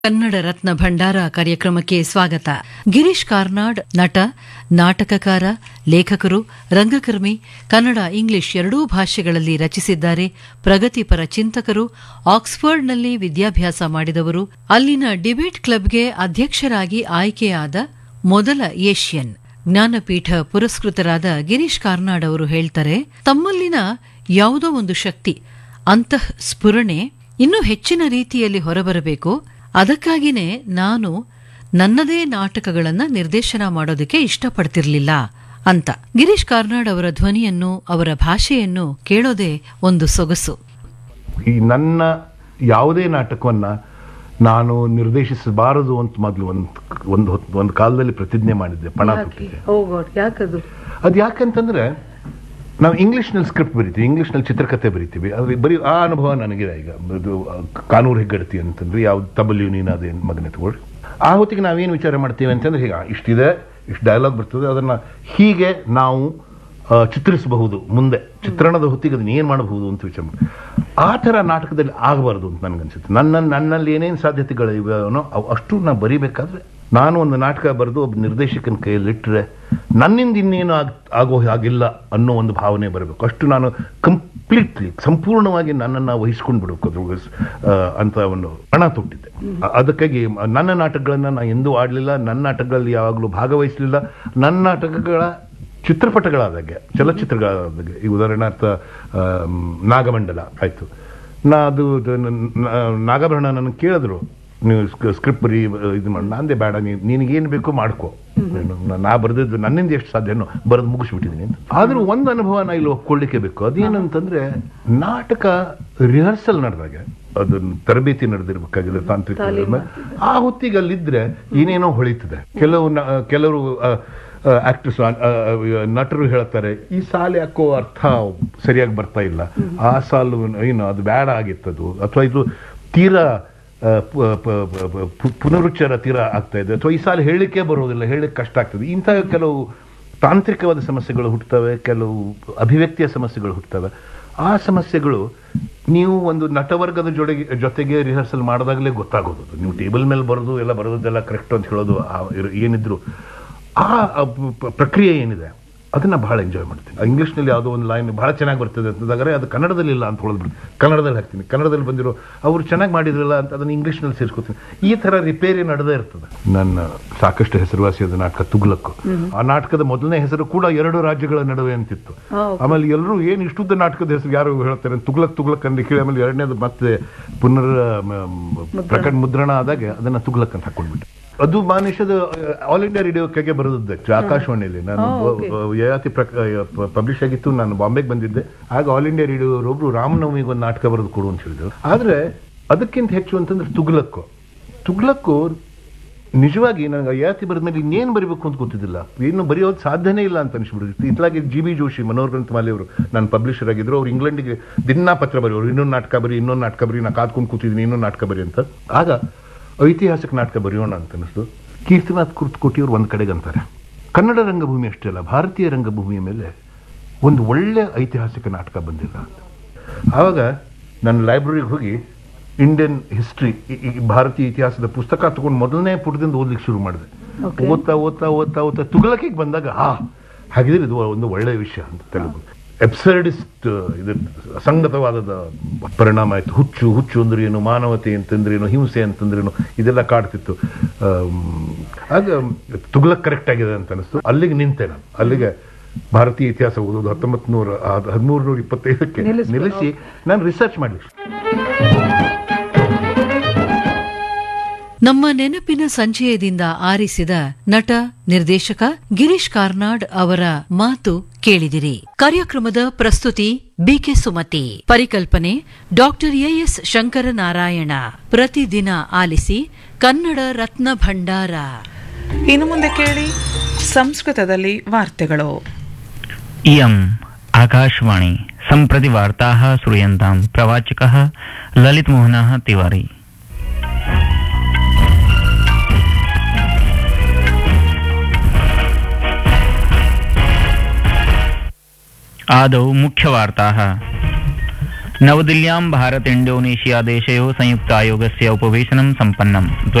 ಕನ್ನಡ ರತ್ನ ಭಂಡಾರ ಕಾರ್ಯಕ್ರಮಕ್ಕೆ ಸ್ವಾಗತ ಗಿರೀಶ್ ಕಾರ್ನಾಡ್ ನಟ ನಾಟಕಕಾರ ಲೇಖಕರು ರಂಗಕರ್ಮಿ ಕನ್ನಡ ಇಂಗ್ಲಿಷ್ ಎರಡೂ ಭಾಷೆಗಳಲ್ಲಿ ರಚಿಸಿದ್ದಾರೆ ಪ್ರಗತಿಪರ ಚಿಂತಕರು ಆಕ್ಸ್ಫರ್ಡ್ನಲ್ಲಿ ವಿದ್ಯಾಭ್ಯಾಸ ಮಾಡಿದವರು ಅಲ್ಲಿನ ಡಿಬೇಟ್ ಕ್ಲಬ್ಗೆ ಅಧ್ಯಕ್ಷರಾಗಿ ಆಯ್ಕೆಯಾದ ಮೊದಲ ಏಷ್ಯನ್ ಜ್ಞಾನಪೀಠ ಪುರಸ್ಕೃತರಾದ ಗಿರೀಶ್ ಕಾರ್ನಾಡ್ ಅವರು ಹೇಳ್ತಾರೆ ತಮ್ಮಲ್ಲಿನ ಯಾವುದೋ ಒಂದು ಶಕ್ತಿ ಅಂತಃ ಸ್ಫುರಣೆ ಇನ್ನೂ ಹೆಚ್ಚಿನ ರೀತಿಯಲ್ಲಿ ಹೊರಬರಬೇಕು ಅದಕ್ಕಾಗಿನೇ ನಾನು ನನ್ನದೇ ನಾಟಕಗಳನ್ನ ನಿರ್ದೇಶನ ಮಾಡೋದಕ್ಕೆ ಇಷ್ಟಪಡ್ತಿರ್ಲಿಲ್ಲ ಅಂತ ಗಿರೀಶ್ ಕಾರ್ನಾಡ್ ಅವರ ಧ್ವನಿಯನ್ನು ಅವರ ಭಾಷೆಯನ್ನು ಕೇಳೋದೇ ಒಂದು ಸೊಗಸು ಈ ನನ್ನ ಯಾವುದೇ ನಾಟಕವನ್ನ ನಾನು ನಿರ್ದೇಶಿಸಬಾರದು ಅಂತ ಮೊದಲು ಒಂದು ಒಂದು ಹೊತ್ತು ಒಂದು ಕಾಲದಲ್ಲಿ ಪ್ರತಿಜ್ಞೆ ಮಾಡಿದ್ದೆ ಪಣ ತೊಟ್ಟಿದ್ದೆ ಯಾಕದು ಅದು ಯಾಕಂತಂದ್ರೆ ನಾವು ಇಂಗ್ಲಿಷ್ನಲ್ಲಿ ಸ್ಕ್ರಿಪ್ಟ್ ಬರಿತೀವಿ ಇಂಗ್ಲಿಷ್ನಲ್ಲಿ ಚಿತ್ರಕಥೆ ಬರಿತೀವಿ ಅದು ಬರೀ ಆ ಅನುಭವ ನನಗಿದೆ ಈಗ ಇದು ಕಾನೂರು ಹೆಗ್ಗಡತಿ ಅಂತಂದ್ರೆ ಯಾವ್ದು ತಬಲ್ಯು ನೀನು ಅದೇ ಮಗನೆ ತಗೊಳ್ಳಿ ಆ ಹೊತ್ತಿಗೆ ನಾವೇನು ವಿಚಾರ ಮಾಡ್ತೀವಿ ಅಂತಂದ್ರೆ ಈಗ ಇಷ್ಟಿದೆ ಇಷ್ಟು ಡೈಲಾಗ್ ಬರ್ತದೆ ಅದನ್ನ ಹೀಗೆ ನಾವು ಆ, ಚಿತ್ರಿಸಬಹುದು ಮುಂದೆ ಚಿತ್ರಣದ ಹೊತ್ತಿಗೆ ಅದನ್ನ ಏನು ಮಾಡಬಹುದು ಅಂತ ವಿಚಾರ ಮಾಡಿ ಆ ಥರ ನಾಟಕದಲ್ಲಿ ಆಗಬಾರ್ದು ಅಂತ ನನಗನ್ಸುತ್ತೆ ನನ್ನ ನನ್ನಲ್ಲಿ ಏನೇನು ಸಾಧ್ಯತೆಗಳು ಇವೆನೋ ಅವು ಅಷ್ಟು ನಾ ಬರಿಬೇಕಾದ್ರೆ ನಾನು ಒಂದು ನಾಟಕ ಬರೆದು ಒಬ್ಬ ನಿರ್ದೇಶಕನ ಕೈಯಲ್ಲಿಟ್ಟರೆ ನನ್ನಿಂದ ಇನ್ನೇನು ಆಗ್ ಆಗೋ ಹಾಗಿಲ್ಲ ಅನ್ನೋ ಒಂದು ಭಾವನೆ ಬರಬೇಕು ಅಷ್ಟು ನಾನು ಕಂಪ್ಲೀಟ್ಲಿ ಸಂಪೂರ್ಣವಾಗಿ ನನ್ನನ್ನು ವಹಿಸ್ಕೊಂಡು ಬಿಡಬೇಕು ಅದ್ರ ಆ, ಅಂತ ಒಂದು ಹಣ ತೊಟ್ಟಿದ್ದೆ ಅ- ಅದಕ್ಕಾಗಿ ನನ್ನ ನಾಟಕಗಳನ್ನು ನಾನು ಎಂದೂ ಆಡಲಿಲ್ಲ ನನ್ನ ನಾಟಕಗಳಲ್ಲಿ ಯಾವಾಗಲೂ ಭಾಗವಹಿಸಲಿಲ್ಲ ನನ್ನ ನಾಟಕಗಳ ಚಿತ್ರಪಟಗಳಾದಾಗೆ ಚಲನಚಿತ್ರಗಳಾದಾಗೆ ಈ ಉದಾಹರಣಾರ್ಥ ಆಮ್, ನಾಗಮಂಡಲ ಆಯಿತು ನಾ ಅದು ಅದು ನನ್ನ- ನಾ- ನಾಗಾಭರಣ ನನಗೆ ಕೇಳಿದ್ರು ನೀವು ಸ್ಕ್ರಿಪ್ಟ್ ಬರೀ ಇದು ಮಾಡಿ ನಾಂದೇ ಬೇಡ ನೀನು ನಿನಗೇನು ಬೇಕೋ ಮಾಡ್ಕೋ ನೀನು ನಾ- ನಾ ಬರೆದಿದ್ದು ನನ್ನಿಂದ ಎಷ್ಟು ಸಾಧ್ಯನೋ ಬರೆದು ಮುಗಿಸ್ಬಿಟ್ಟಿದ್ದೀನಿ ಅಂತ ಆದ್ರೂ ಒಂದು ಅನುಭವ ನಾ ಇಲ್ಲಿ ಒಪ್ಕೊಳ್ಳಿಕ್ಕೆ ಬೇಕು ಅದೇನಂತಂದ್ರೆ ನಾಟಕ ರಿಹರ್ಸಲ್ ನಡೆದಾಗ ಅದು ತರಬೇತಿ ನಡೆದಿರ್ಬೇಕಾಗಿದೆ ತಾಂತ್ರಿಕ ಆ ಹೊತ್ತಿಗೆ ಅಲ್ಲಿದ್ರೆ ಏನೇನೋ ಹೊಳಿತದೆ ಕೆಲವು ನ- ಕೆಲವರು ಆಕ್ಟರ್ಸ್ ನಟರು ಹೇಳ್ತಾರೆ ಈ ಸಾಲು ಯಾಕೋ ಅರ್ಥ ಸರಿಯಾಗಿ ಬರ್ತಾ ಇಲ್ಲ ಆ ಸಾಲು ಏನು ಅದು ಬೇಡ ಆಗಿತ್ತದು ಅಥವಾ ಇದು ತೀರಾ ಆ, ಪ- ಪ- ಪ- ಪ- ಪು- ಪುನರುಚ್ಚಾರ ತೀರಾ ಆಗ್ತಾ ಇದೆ ಅಥವಾ ಈ ಸಾಲು ಹೇಳಲಿಕ್ಕೆ ಬರೋದಿಲ್ಲ ಹೇಳಲಿಕ್ಕೆ ಕಷ್ಟ ಆಗ್ತದೆ ಇಂಥ ಕೆಲವು ತಾಂತ್ರಿಕವಾದ ಸಮಸ್ಯೆಗಳು ಹುಟ್ಟುತ್ತವೆ ಕೆಲವು ಅಭಿವ್ಯಕ್ತಿಯ ಸಮಸ್ಯೆಗಳು ಹುಟ್ಟುತ್ತವೆ ಆ ಸಮಸ್ಯೆಗಳು ನೀವು ಒಂದು ನಟವರ್ಗದ ಜೊತೆಗೆ ಜೊತೆಗೆ ರಿಹರ್ಸಲ್ ಮಾಡಿದಾಗಲೇ ಗೊತ್ತಾಗೋದು ಅದು. ನೀವು ಟೇಬಲ್ ಮೇಲೆ ಬರೋದು ಎಲ್ಲ ಬರೋದೆಲ್ಲ ಕರೆಕ್ಟ್ ಅಂತ ಹೇಳೋದು ಆ ಇರ್- ಏನಿದ್ರು ಆ ಆ ಪ- ಪ್ರಕ್ರಿಯೆ ಏನಿದೆ ಅದನ್ನ ಬಹಳ ಎಂಜಾಯ್ ಮಾಡ್ತೀನಿ ಇಂಗ್ಲೀಷ್ನಲ್ಲಿ ಯಾವುದೋ ಒಂದು ಲೈನ್ ಬಹಳ ಚೆನ್ನಾಗಿ ಬರ್ತದೆ ಅಂತಂದಾಗರೆ ಅದು ಕನ್ನಡದಲ್ಲಿ ಇಲ್ಲ ಅಂತ ಹೊಳದ್ಬಿಡ್ತೀನಿ ಕನ್ನಡದಲ್ಲಿ ಹಾಕ್ತೀನಿ ಕನ್ನಡದಲ್ಲಿ ಬಂದಿರೋ ಅವರು ಚೆನ್ನಾಗಿ ಮಾಡಿದ್ರಲ್ಲ ಅಂತ ಅದನ್ನ ಇಂಗ್ಲೀಷ್ನಲ್ಲಿ ಸೇರಿಸ್ಕೊತೀನಿ ಈ ತರ ರಿಪೇರಿ ನಡೆದೇ ಇರ್ತದೆ ನನ್ನ ಸಾಕಷ್ಟು ಹೆಸರುವಾಸಿಯಾದ ನಾಟಕ ತುಗ್ಲಕ್ಕು ಆ ನಾಟಕದ ಮೊದಲನೇ ಹೆಸರು ಕೂಡ ಎರಡು ರಾಜ್ಯಗಳ ನಡುವೆ ಅಂತಿತ್ತು ಆಮೇಲೆ ಎಲ್ಲರೂ ಏನು ಇಷ್ಟುದ್ದ ನಾಟಕದ ಹೆಸರು ಯಾರು ಹೇಳ್ತಾರೆ ತುಗ್ಲಕ್ ತುಗ್ಲಕ್ ಅಂತ ಕೇಳಿ ಆಮೇಲೆ ಎರಡನೇದು ಮತ್ತೆ ಪುನರ್ ಮ, ಪ್ರಕಟ ಮುದ್ರಣ ಆದಾಗ ಅದನ್ನ ತುಗ್ಲಕ್ ಅಂತ ಹಾಕೊಂಡ್ಬಿಟ್ಟೆ ಅದು ಮಾನಿಷದ ಆಲ್ ಇಂಡಿಯಾ ರೇಡಿಯೋಕ್ಕೆ ಬರೋದು ಆಕಾಶವಾಣಿಯಲ್ಲಿ ನಾನು ಯಯಾತಿ ಪಬ್ಲಿಷ್ ಆಗಿತ್ತು ನಾನು ಬಾಂಬೆಗೆ ಬಂದಿದ್ದೆ ಆಗ ಆಲ್ ಇಂಡಿಯಾ ರೇಡಿಯೋರೊಬ್ರು ರಾಮನವಮಿಗೆ ಒಂದು ನಾಟಕ ಬರೆದು ಕೊಡು ಅಂತ ಹೇಳಿದ್ರು ಆದ್ರೆ ಅದಕ್ಕಿಂತ ಹೆಚ್ಚು ಅಂತಂದ್ರೆ ತುಗ್ಲಕ್ಕು ತುಗ್ಲಕ್ಕು ನಿಜವಾಗಿ ನನಗೆ ಯಯಾತಿ ಬರೆದ ಮೇಲೆ ಇನ್ನೇನು ಬರೀಬೇಕು ಅಂತ ಗೊತ್ತಿದ್ದಿಲ್ಲ ಏನು ಬರೆಯೋದು ಸಾಧ್ಯನೇ ಇಲ್ಲ ಅಂತ ಅನಿಸ್ಬಿಡುತ್ತೆ ಇತ್ಲಾಗಿ ಜಿ ಬಿ ಜೋಶಿ ಮನೋಹರ್ ಗ್ರಂಥಮಾಲೆ ಅವರು ನಾನು ಪಬ್ಲಿಷರ್ ಆಗಿದ್ರು ಅವ್ರು ಇಂಗ್ಲೆಂಡಿಗೆ ದಿನಾ ಪತ್ರ ಬರೆಯೋರು ಇನ್ನೊಂದು ನಾಟಕ ಬರಿ ಇನ್ನೊಂದು ನಾಟಕ ಬರಿ ನಾ ಕಾದ್ಕೊಂಡು ಕೂತಿದ್ದೀನಿ ಇನ್ನೊಂದು ನಾಟಕ ಬರಿ ಅಂತ ಆಗ ಐತಿಹಾಸಿಕ ನಾಟಕ ಬರೆಯೋಣ ಅಂತ ಅನಿಸ್ತು ಕೀರ್ತಿನಾಥ್ ಕುರ್ತಕೋಟಿಯವ್ರು ಒಂದು ಕಡೆಗೆ ಅಂತಾರೆ ಕನ್ನಡ ರಂಗಭೂಮಿ ಅಷ್ಟೇ ಅಲ್ಲ ಭಾರತೀಯ ರಂಗಭೂಮಿಯ ಮೇಲೆ ಒಂದು ಒಳ್ಳೆ ಐತಿಹಾಸಿಕ ನಾಟಕ ಬಂದಿಲ್ಲ ಅಂತ ಆವಾಗ ನಾನು ಲೈಬ್ರರಿಗೆ ಹೋಗಿ ಇಂಡಿಯನ್ ಹಿಸ್ಟ್ರಿ ಭಾರತೀಯ ಇತಿಹಾಸದ ಪುಸ್ತಕ ತಗೊಂಡು ಮೊದಲನೇ ಪುಟದಿಂದ ಓದ್ಲಿಕ್ಕೆ ಶುರು ಮಾಡಿದೆ ಓದ್ತಾ ಓದ್ತಾ ಓದ್ತಾ ಓದ್ತಾ ತುಗಲಕಿಗೆ ಬಂದಾಗ ಹಾ ಹಾಗಿದ್ರೆ ಇದು ಒಂದು ಒಳ್ಳೆಯ ವಿಷಯ ಅಂತ ತೆಲುಗು ಎಬ್ಸರ್ಡಿಸ್ಟ್ ಇದು ಅಸಂಗತವಾದದ ಪರಿಣಾಮ ಆಯಿತು ಹುಚ್ಚು ಹುಚ್ಚು ಅಂದ್ರೆ ಏನು ಮಾನವತೆ ಅಂತಂದ್ರೇನು ಹಿಂಸೆ ಅಂತಂದ್ರೇನು ಇದೆಲ್ಲ ಕಾಡ್ತಿತ್ತು ಆಮ್, ಆಗ ತುಗ್ಲಕ್ ಕರೆಕ್ಟ್ ಆಗಿದೆ ಅಂತ ಅನಿಸ್ತು ಅಲ್ಲಿಗೆ ನಿಂತೆ ನಾನು ಅಲ್ಲಿಗೆ ಭಾರತೀಯ ಇತಿಹಾಸ ಓದೋದು ಹತ್ತೊಂಬತ್ತು ನೂರ ಹದಿಮೂರು ನೂರ ಇಪ್ಪತ್ತೈದಕ್ಕೆ ನಿಲ್ಲಿಸಿ ನಾನು ರಿಸರ್ಚ್ ಮಾಡಲಿಕ್ಕೆ ನಮ್ಮ ನೆನಪಿನ ಸಂಚಯದಿಂದ ಆರಿಸಿದ ನಟ ನಿರ್ದೇಶಕ ಗಿರೀಶ್ ಕಾರ್ನಾಡ್ ಅವರ ಮಾತು ಕೇಳಿದಿರಿ ಕಾರ್ಯಕ್ರಮದ ಪ್ರಸ್ತುತಿ ಬಿಕೆ ಸುಮತಿ ಪರಿಕಲ್ಪನೆ ಡಾಕ್ಟರ್ ಎಎಸ್ ಶಂಕರನಾರಾಯಣ ಪ್ರತಿದಿನ ಆಲಿಸಿ ಕನ್ನಡ ರತ್ನ ಭಂಡಾರ ಇನ್ನು ಮುಂದೆ ಕೇಳಿ ಸಂಸ್ಕೃತದಲ್ಲಿ ವಾರ್ತೆಗಳು इयम् आकाशवाणी सम्प्रति वार्ताः श्रूयन्ताम् प्रवाचकः ललितमोहनः तिवारी आदौ मुख्यवार्ताः नवदिल्ल्यां भारत इण्डोनेशिया देशयोः संयुक्तायोगस्य उपवेशनं सम्पन्नम्